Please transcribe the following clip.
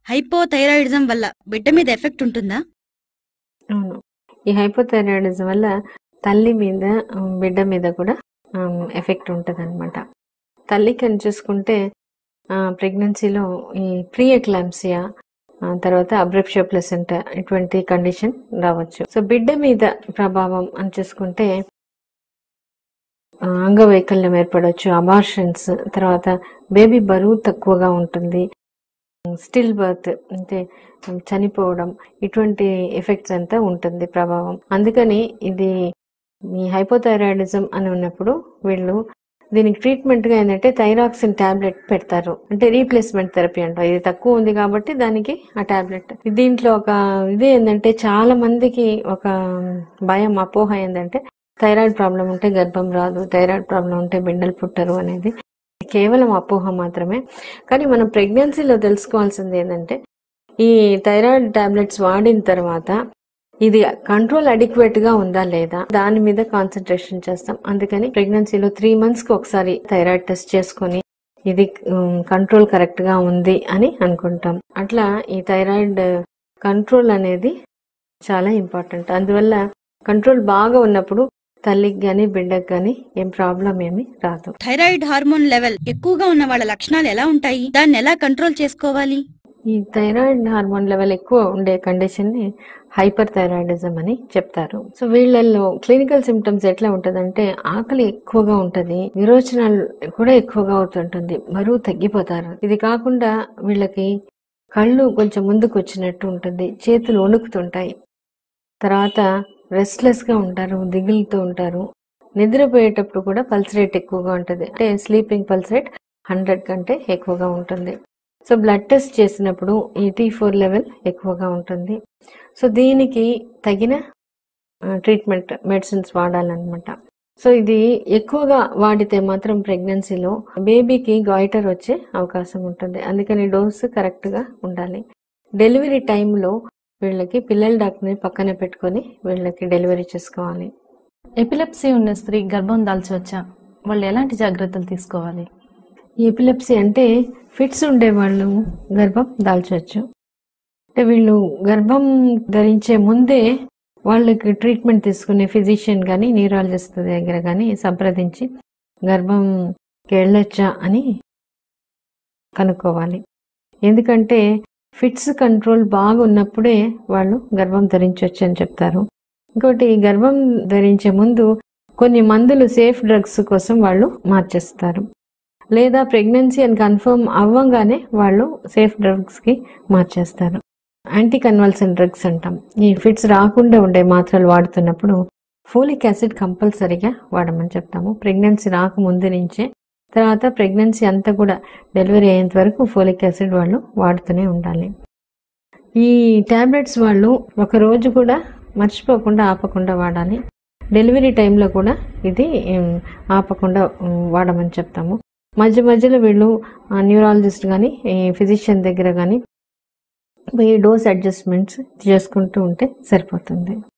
hypothyroidism వల్ల బిడ్డ మీద ఎఫెక్ట్ ఉంటుందా అవును ఈ హైపోథైరాయిడిజం వల్ల తల్లి మీద ఉమ్, బిడ్డ మీద కూడా ఎఫెక్ట్ ఉంటుంది అనమాట తల్లికి అని చూసుకుంటే ప్రెగ్నెన్సీలో ఈ ప్రీ ఎక్లాంసియా తర్వాత అబ్రెప్షియా ప్లసెంట ఇటువంటి కండిషన్ రావచ్చు సో బిడ్డ మీద ప్రభావం అని చూసుకుంటే ఆ, అంగవైకల్యం ఏర్పడవచ్చు అబార్షన్స్ తర్వాత బేబీ బరువు తక్కువగా ఉంటుంది స్టిల్ బర్త్ అంటే చనిపోవడం ఇటువంటి ఎఫెక్ట్స్ అంతా ఉంటుంది ప్రభావం అందుకని ఇది మీ హైపోథైరాయిడిజం అని ఉన్నప్పుడు వీళ్ళు దీనికి ట్రీట్మెంట్ గా ఏంటంటే థైరాక్సిన్ టాబ్లెట్ పెడతారు అంటే రీప్లేస్మెంట్ థెరపీ అంటారు ఇది తక్కువ ఉంది కాబట్టి దానికి ఆ టాబ్లెట్ దీంట్లో ఒక ఇది ఏంటంటే చాలా మందికి ఒక భయం అపోహ ఏంటంటే థైరాయిడ్ ప్రాబ్లం ఉంటే గర్భం రాదు థైరాయిడ్ ప్రాబ్లం ఉంటే బిడ్డలు పుట్టరు అనేది కేవలం అపోహ మాత్రమే కానీ మనం ప్రెగ్నెన్సీలో తెలుసుకోవాల్సింది ఏంటంటే ఈ థైరాయిడ్ టాబ్లెట్స్ వాడిన తర్వాత ఇది కంట్రోల్ అడిక్వేట్ గా ఉందా లేదా దాని మీద కాన్సన్ట్రేషన్ చేస్తాం అందుకని ప్రెగ్నెన్సీలో త్రీ మంత్స్ కి ఒకసారి థైరాయిడ్ టెస్ట్ చేసుకొని ఇది కంట్రోల్ కరెక్ట్ గా ఉంది అని అనుకుంటాం అట్లా ఈ థైరాయిడ్ కంట్రోల్ అనేది చాలా ఇంపార్టెంట్ అందువల్ల కంట్రోల్ బాగా ఉన్నప్పుడు తల్లికి గాని బిడ్డకి గాని ఏం ప్రాబ్లం ఏమి రాదు థైరాయిడ్ హార్మోన్ లెవెల్ ఎక్కువగా ఉన్న వాళ్ళ లక్షణాలు ఎలా ఉంటాయి దాన్ని ఎలా కంట్రోల్ చేసుకోవాలి ఈ థైరాయిడ్ హార్మోన్ లెవెల్ ఎక్కువ ఉండే కండిషన్ ని హైపర్ థైరాయిడిజం అని చెప్తారు సో వీళ్ళల్లో క్లినికల్ సిమ్టమ్స్ ఎట్లా ఉంటదంటే ఆకలి ఎక్కువగా ఉంటది విరోచనాలు కూడా ఎక్కువగా అవుతుంటుంది బరువు తగ్గిపోతారు ఇది కాకుండా వీళ్ళకి కళ్ళు కొంచెం ముందుకు వచ్చినట్టు ఉంటుంది చేతులు వణుకుతుంటాయి తర్వాత రెస్ట్లెస్ గా ఉంటారు దిగులుతూ ఉంటారు నిద్రపోయేటప్పుడు కూడా పల్స్ రేట్ ఎక్కువగా ఉంటుంది అంటే స్లీపింగ్ పల్స్ రేట్ హండ్రెడ్ కంటే ఎక్కువగా ఉంటుంది సో బ్లడ్ టెస్ట్ చేసినప్పుడు ఈ టీ ఫోర్ లెవెల్ ఎక్కువగా ఉంటుంది సో దీనికి తగిన ట్రీట్మెంట్ మెడిసిన్స్ వాడాలన్నమాట సో ఇది ఎక్కువగా వాడితే మాత్రం ప్రెగ్నెన్సీలో బేబీకి గాయిటర్ వచ్చే అవకాశం ఉంటుంది అందుకని డోసు కరెక్ట్ గా ఉండాలి డెలివరీ టైంలో వీళ్ళకి పిల్లల డాక్టర్ని పక్కన పెట్టుకొని వీళ్ళకి డెలివరీ చేసుకోవాలి ఎపిలెప్సీ ఉన్న స్త్రీ గర్భం దాల్చవచ్చా వాళ్ళు ఎలాంటి జాగ్రత్తలు తీసుకోవాలి ఈ ఎపిలెప్సీ అంటే ఫిట్స్ ఉండే వాళ్ళు గర్భం దాల్చవచ్చు అంటే వీళ్ళు గర్భం ధరించే ముందే వాళ్ళకి ట్రీట్మెంట్ తీసుకునే ఫిజిషియన్ కానీ న్యూరాలజిస్ట్ దగ్గర కానీ సంప్రదించి గర్భంకి వెళ్ళొచ్చా అని కనుక్కోవాలి ఎందుకంటే ఫిట్స్ కంట్రోల్ బాగా ఉన్నప్పుడే వాళ్ళు గర్భం ధరించవచ్చు అని చెప్తారు ఇంకోటి గర్భం ధరించే ముందు కొన్ని మందులు సేఫ్ డ్రగ్స్ కోసం వాళ్ళు మార్చేస్తారు లేదా ప్రెగ్నెన్సీ అని కన్ఫర్మ్ అవ్వగానే వాళ్ళు సేఫ్ డ్రగ్స్ కి మార్చేస్తారు యాంటీ కన్వల్సన్ డ్రగ్స్ అంటాం ఈ ఫిట్స్ రాకుండా ఉండే మాత్రలు వాడుతున్నప్పుడు ఫోలిక్ యాసిడ్ కంపల్సరీగా వాడమని చెప్తాము ప్రెగ్నెన్సీ రాకముందు నుంచే తర్వాత ప్రెగ్నెన్సీ అంతా కూడా డెలివరీ అయ్యేంత వరకు ఫోలిక్ యాసిడ్ వాళ్ళు వాడుతూనే ఉండాలి ఈ టాబ్లెట్స్ వాళ్ళు ఒక రోజు కూడా మర్చిపోకుండా ఆపకుండా వాడాలి డెలివరీ టైంలో కూడా ఇది ఉమ్, ఆపకుండా ఉమ్, వాడమని చెప్తాము మధ్య మధ్యలో వీళ్ళు న్యూరాలజిస్ట్ కానీ ఫిజిషియన్ దగ్గర కానీ ఈ డోస్ అడ్జస్ట్మెంట్స్ చేసుకుంటూ ఉంటే సరిపోతుంది